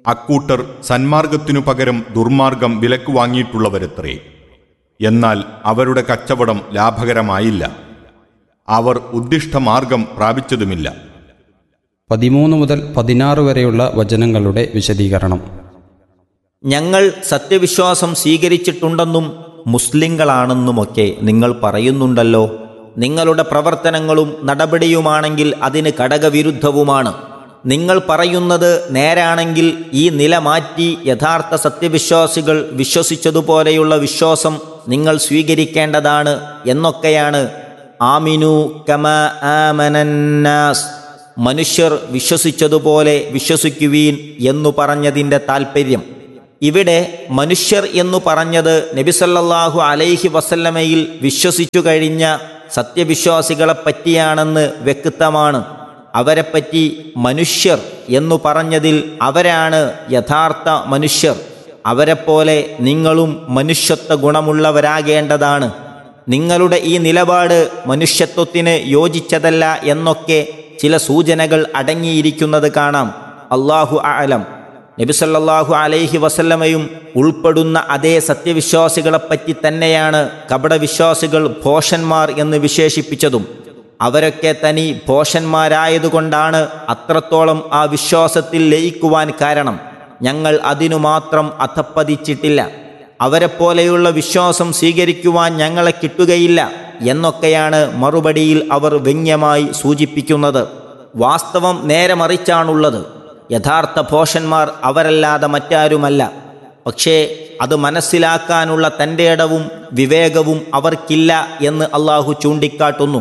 അക്കൂട്ടർ സന്മാർഗത്തിനു പകരം ദുർമാർഗം വിലക്ക് വാങ്ങിയിട്ടുള്ളവരത്രേ എന്നാൽ അവരുടെ കച്ചവടം ലാഭകരമായില്ല അവർ ഉദ്ദിഷ്ടമാർഗം പ്രാപിച്ചതുമില്ല പതിമൂന്ന് മുതൽ പതിനാറ് വരെയുള്ള വചനങ്ങളുടെ വിശദീകരണം ഞങ്ങൾ സത്യവിശ്വാസം സ്വീകരിച്ചിട്ടുണ്ടെന്നും മുസ്ലിങ്ങളാണെന്നുമൊക്കെ നിങ്ങൾ പറയുന്നുണ്ടല്ലോ നിങ്ങളുടെ പ്രവർത്തനങ്ങളും നടപടിയുമാണെങ്കിൽ അതിന് ഘടകവിരുദ്ധവുമാണ് നിങ്ങൾ പറയുന്നത് നേരാണെങ്കിൽ ഈ നില മാറ്റി യഥാർത്ഥ സത്യവിശ്വാസികൾ വിശ്വസിച്ചതുപോലെയുള്ള വിശ്വാസം നിങ്ങൾ സ്വീകരിക്കേണ്ടതാണ് എന്നൊക്കെയാണ് ആമിനു കമ ആമനന്നാസ് മനുഷ്യർ വിശ്വസിച്ചതുപോലെ വിശ്വസിക്കുവീൻ എന്നു പറഞ്ഞതിൻ്റെ താൽപ്പര്യം ഇവിടെ മനുഷ്യർ എന്നു പറഞ്ഞത് നബിസല്ലാഹു അലൈഹി വസല്ലമയിൽ വിശ്വസിച്ചു കഴിഞ്ഞ സത്യവിശ്വാസികളെ പറ്റിയാണെന്ന് വ്യക്തമാണ് അവരെപ്പറ്റി മനുഷ്യർ എന്നു പറഞ്ഞതിൽ അവരാണ് യഥാർത്ഥ മനുഷ്യർ അവരെപ്പോലെ നിങ്ങളും മനുഷ്യത്വ ഗുണമുള്ളവരാകേണ്ടതാണ് നിങ്ങളുടെ ഈ നിലപാട് മനുഷ്യത്വത്തിന് യോജിച്ചതല്ല എന്നൊക്കെ ചില സൂചനകൾ അടങ്ങിയിരിക്കുന്നത് കാണാം അള്ളാഹു ആലം നബിസല്ലാഹു അലൈഹി വസല്ലമയും ഉൾപ്പെടുന്ന അതേ സത്യവിശ്വാസികളെപ്പറ്റി തന്നെയാണ് കപടവിശ്വാസികൾ ഭോഷന്മാർ എന്ന് വിശേഷിപ്പിച്ചതും അവരൊക്കെ തനി ഭോഷന്മാരായതുകൊണ്ടാണ് അത്രത്തോളം ആ വിശ്വാസത്തിൽ ലയിക്കുവാൻ കാരണം ഞങ്ങൾ അതിനു മാത്രം അധപ്പതിച്ചിട്ടില്ല അവരെപ്പോലെയുള്ള വിശ്വാസം സ്വീകരിക്കുവാൻ ഞങ്ങളെ കിട്ടുകയില്ല എന്നൊക്കെയാണ് മറുപടിയിൽ അവർ വ്യംഗ്യമായി സൂചിപ്പിക്കുന്നത് വാസ്തവം നേരെ മറിച്ചാണുള്ളത് യഥാർത്ഥ ഭോഷന്മാർ അവരല്ലാതെ മറ്റാരുമല്ല പക്ഷേ അത് മനസ്സിലാക്കാനുള്ള തൻ്റെ ഇടവും വിവേകവും അവർക്കില്ല എന്ന് അള്ളാഹു ചൂണ്ടിക്കാട്ടുന്നു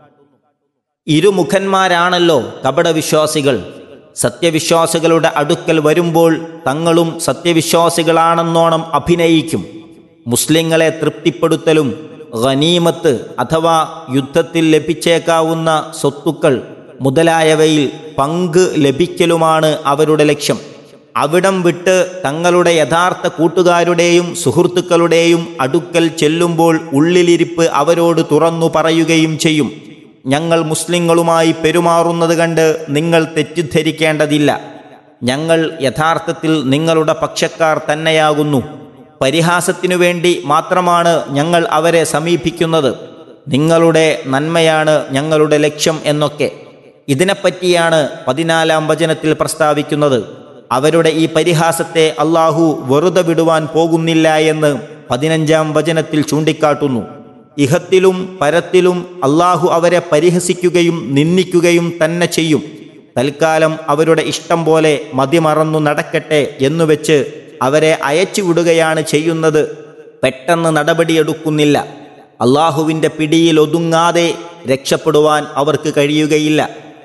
ഇരുമുഖന്മാരാണല്ലോ കപടവിശ്വാസികൾ സത്യവിശ്വാസികളുടെ അടുക്കൽ വരുമ്പോൾ തങ്ങളും സത്യവിശ്വാസികളാണെന്നോണം അഭിനയിക്കും മുസ്ലിങ്ങളെ തൃപ്തിപ്പെടുത്തലും ഖനീമത്ത് അഥവാ യുദ്ധത്തിൽ ലഭിച്ചേക്കാവുന്ന സ്വത്തുക്കൾ മുതലായവയിൽ പങ്ക് ലഭിക്കലുമാണ് അവരുടെ ലക്ഷ്യം അവിടം വിട്ട് തങ്ങളുടെ യഥാർത്ഥ കൂട്ടുകാരുടെയും സുഹൃത്തുക്കളുടെയും അടുക്കൽ ചെല്ലുമ്പോൾ ഉള്ളിലിരിപ്പ് അവരോട് തുറന്നു പറയുകയും ചെയ്യും ഞങ്ങൾ മുസ്ലിങ്ങളുമായി പെരുമാറുന്നത് കണ്ട് നിങ്ങൾ തെറ്റിദ്ധരിക്കേണ്ടതില്ല ഞങ്ങൾ യഥാർത്ഥത്തിൽ നിങ്ങളുടെ പക്ഷക്കാർ തന്നെയാകുന്നു പരിഹാസത്തിനു വേണ്ടി മാത്രമാണ് ഞങ്ങൾ അവരെ സമീപിക്കുന്നത് നിങ്ങളുടെ നന്മയാണ് ഞങ്ങളുടെ ലക്ഷ്യം എന്നൊക്കെ ഇതിനെപ്പറ്റിയാണ് പതിനാലാം വചനത്തിൽ പ്രസ്താവിക്കുന്നത് അവരുടെ ഈ പരിഹാസത്തെ അള്ളാഹു വെറുതെ വിടുവാൻ പോകുന്നില്ല എന്ന് പതിനഞ്ചാം വചനത്തിൽ ചൂണ്ടിക്കാട്ടുന്നു ഇഹത്തിലും പരത്തിലും അള്ളാഹു അവരെ പരിഹസിക്കുകയും നിന്ദിക്കുകയും തന്നെ ചെയ്യും തൽക്കാലം അവരുടെ ഇഷ്ടം പോലെ മതിമറന്നു നടക്കട്ടെ എന്നുവെച്ച് അവരെ അയച്ചു വിടുകയാണ് ചെയ്യുന്നത് പെട്ടെന്ന് നടപടിയെടുക്കുന്നില്ല അള്ളാഹുവിൻ്റെ പിടിയിൽ ഒതുങ്ങാതെ രക്ഷപ്പെടുവാൻ അവർക്ക് കഴിയുകയില്ല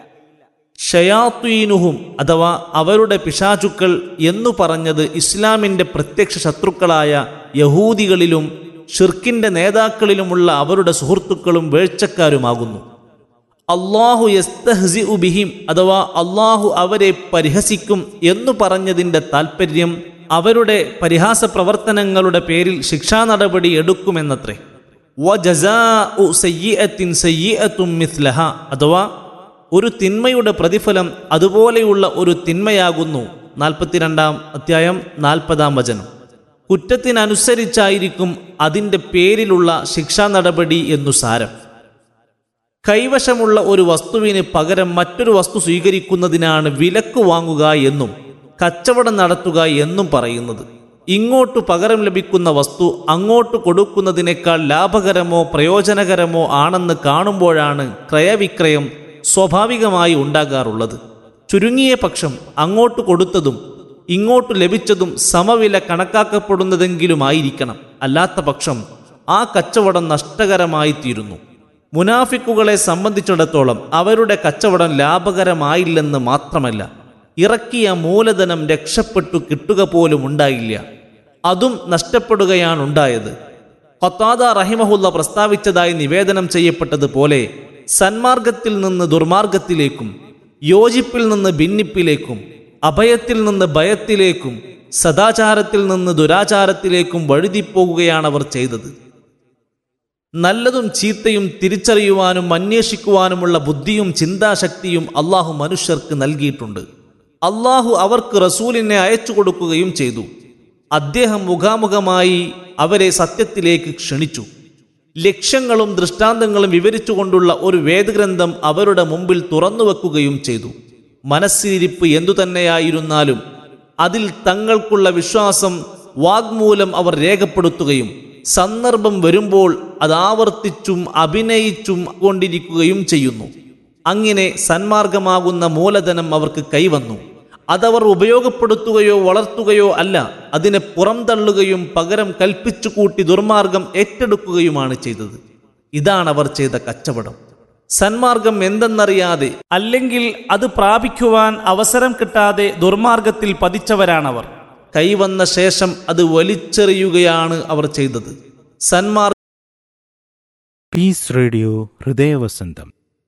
ഷയാത്വീനുഹും അഥവാ അവരുടെ പിശാചുക്കൾ എന്നു പറഞ്ഞത് ഇസ്ലാമിൻ്റെ പ്രത്യക്ഷ ശത്രുക്കളായ യഹൂദികളിലും ഷിർക്കിൻ്റെ നേതാക്കളിലുമുള്ള അവരുടെ സുഹൃത്തുക്കളും വേഴ്ചക്കാരുമാകുന്നു അള്ളാഹു യസ്തഹ്സി ഉബിഹിം അഥവാ അള്ളാഹു അവരെ പരിഹസിക്കും എന്നു പറഞ്ഞതിൻ്റെ താൽപ്പര്യം അവരുടെ പരിഹാസ പ്രവർത്തനങ്ങളുടെ പേരിൽ ശിക്ഷാ നടപടി എടുക്കുമെന്നത്രേ വ ജസാ ഉ സയ്യത്തിൻ സയ്യത്തും മിസ്ലഹ അഥവാ ഒരു തിന്മയുടെ പ്രതിഫലം അതുപോലെയുള്ള ഒരു തിന്മയാകുന്നു നാൽപ്പത്തിരണ്ടാം അധ്യായം നാൽപ്പതാം വചനം കുറ്റത്തിനനുസരിച്ചായിരിക്കും അതിൻ്റെ പേരിലുള്ള ശിക്ഷാ നടപടി എന്നു സാരം കൈവശമുള്ള ഒരു വസ്തുവിന് പകരം മറ്റൊരു വസ്തു സ്വീകരിക്കുന്നതിനാണ് വിലക്ക് വാങ്ങുക എന്നും കച്ചവടം നടത്തുക എന്നും പറയുന്നത് ഇങ്ങോട്ട് പകരം ലഭിക്കുന്ന വസ്തു അങ്ങോട്ട് കൊടുക്കുന്നതിനേക്കാൾ ലാഭകരമോ പ്രയോജനകരമോ ആണെന്ന് കാണുമ്പോഴാണ് ക്രയവിക്രയം സ്വാഭാവികമായി ഉണ്ടാകാറുള്ളത് ചുരുങ്ങിയ പക്ഷം അങ്ങോട്ട് കൊടുത്തതും ഇങ്ങോട്ട് ലഭിച്ചതും സമവില കണക്കാക്കപ്പെടുന്നതെങ്കിലുമായിരിക്കണം അല്ലാത്ത പക്ഷം ആ കച്ചവടം നഷ്ടകരമായി തീരുന്നു മുനാഫിക്കുകളെ സംബന്ധിച്ചിടത്തോളം അവരുടെ കച്ചവടം ലാഭകരമായില്ലെന്ന് മാത്രമല്ല ഇറക്കിയ മൂലധനം രക്ഷപ്പെട്ടു കിട്ടുക പോലും ഉണ്ടായില്ല അതും നഷ്ടപ്പെടുകയാണുണ്ടായത് ഖത്താദ റഹിമഹുല്ല പ്രസ്താവിച്ചതായി നിവേദനം ചെയ്യപ്പെട്ടതുപോലെ സന്മാർഗത്തിൽ നിന്ന് ദുർമാർഗത്തിലേക്കും യോജിപ്പിൽ നിന്ന് ഭിന്നിപ്പിലേക്കും അഭയത്തിൽ നിന്ന് ഭയത്തിലേക്കും സദാചാരത്തിൽ നിന്ന് ദുരാചാരത്തിലേക്കും വഴുതിപ്പോകുകയാണ് അവർ ചെയ്തത് നല്ലതും ചീത്തയും തിരിച്ചറിയുവാനും അന്വേഷിക്കുവാനുമുള്ള ബുദ്ധിയും ചിന്താശക്തിയും അള്ളാഹു മനുഷ്യർക്ക് നൽകിയിട്ടുണ്ട് അള്ളാഹു അവർക്ക് റസൂലിനെ അയച്ചു കൊടുക്കുകയും ചെയ്തു അദ്ദേഹം മുഖാമുഖമായി അവരെ സത്യത്തിലേക്ക് ക്ഷണിച്ചു ലക്ഷ്യങ്ങളും ദൃഷ്ടാന്തങ്ങളും വിവരിച്ചുകൊണ്ടുള്ള ഒരു വേദഗ്രന്ഥം അവരുടെ മുമ്പിൽ തുറന്നു വെക്കുകയും ചെയ്തു മനസ്സിരിപ്പ് എന്തുതന്നെയായിരുന്നാലും അതിൽ തങ്ങൾക്കുള്ള വിശ്വാസം വാഗ്മൂലം അവർ രേഖപ്പെടുത്തുകയും സന്ദർഭം വരുമ്പോൾ അത് ആവർത്തിച്ചും അഭിനയിച്ചും കൊണ്ടിരിക്കുകയും ചെയ്യുന്നു അങ്ങനെ സന്മാർഗമാകുന്ന മൂലധനം അവർക്ക് കൈവന്നു അതവർ ഉപയോഗപ്പെടുത്തുകയോ വളർത്തുകയോ അല്ല അതിനെ പുറംതള്ളുകയും പകരം കൽപ്പിച്ചു കൂട്ടി ദുർമാർഗം ഏറ്റെടുക്കുകയുമാണ് ചെയ്തത് ഇതാണ് അവർ ചെയ്ത കച്ചവടം സന്മാർഗം എന്തെന്നറിയാതെ അല്ലെങ്കിൽ അത് പ്രാപിക്കുവാൻ അവസരം കിട്ടാതെ ദുർമാർഗത്തിൽ പതിച്ചവരാണവർ കൈവന്ന ശേഷം അത് വലിച്ചെറിയുകയാണ് അവർ ചെയ്തത് സന്മാർ പീസ് റേഡിയോ ഹൃദയവസന്തം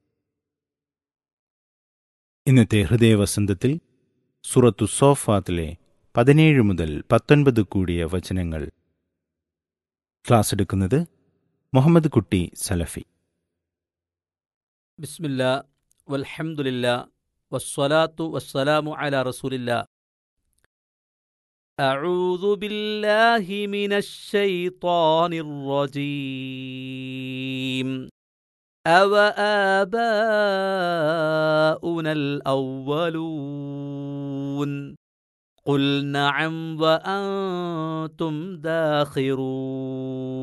ഇന്നത്തെ ഹൃദയവസന്തത്തിൽ സുറത്തു സോഫാത്തിലെ പതിനേഴ് മുതൽ പത്തൊൻപത് കൂടിയ വചനങ്ങൾ ക്ലാസ് എടുക്കുന്നത് മുഹമ്മദ് കുട്ടി സലഫി ബിസ്മില്ല വൽഹംദുലില്ല വസ്സലാത്തു വസ്സലാമു അല റസൂലില്ല أعوذ بالله من الشيطان الرجيم أوآباؤنا الأولون قل نعم وأنتم داخرون